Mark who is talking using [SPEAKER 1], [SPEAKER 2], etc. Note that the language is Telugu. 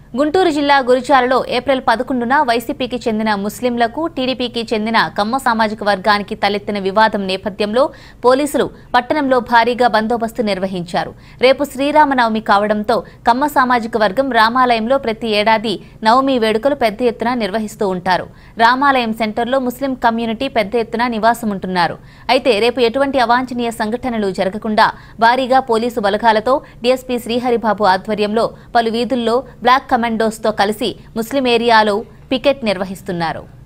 [SPEAKER 1] గుంటూరు జిల్లా గురిజాలలో ఏప్రిల్ పదకొండున వైసీపీకి చెందిన ముస్లింలకు టీడీపీకి చెందిన కమ్మ సామాజిక వర్గానికి తలెత్తిన వివాదం నేపథ్యంలో పోలీసులు పట్టణంలో భారీగా బందోబస్తు నిర్వహించారు రేపు శ్రీరామనవమి కావడంతో కమ్మ సామాజిక వర్గం రామాలయంలో ప్రతి ఏడాది నవమి వేడుకలు పెద్ద ఎత్తున నిర్వహిస్తూ ఉంటారు రామాలయం సెంటర్లో ముస్లిం కమ్యూనిటీ పెద్ద ఎత్తున నివాసం ఉంటున్నారు అయితే రేపు ఎటువంటి అవాంఛనీయ సంఘటనలు జరగకుండా భారీగా పోలీసు బలగాలతో డీఎస్పీ శ్రీహరిబాబు ఆధ్వర్యంలో పలు వీధుల్లో బ్లాక్ కమాండోస్తో కలిసి ముస్లిం ఏరియాలో పికెట్ నిర్వహిస్తున్నారు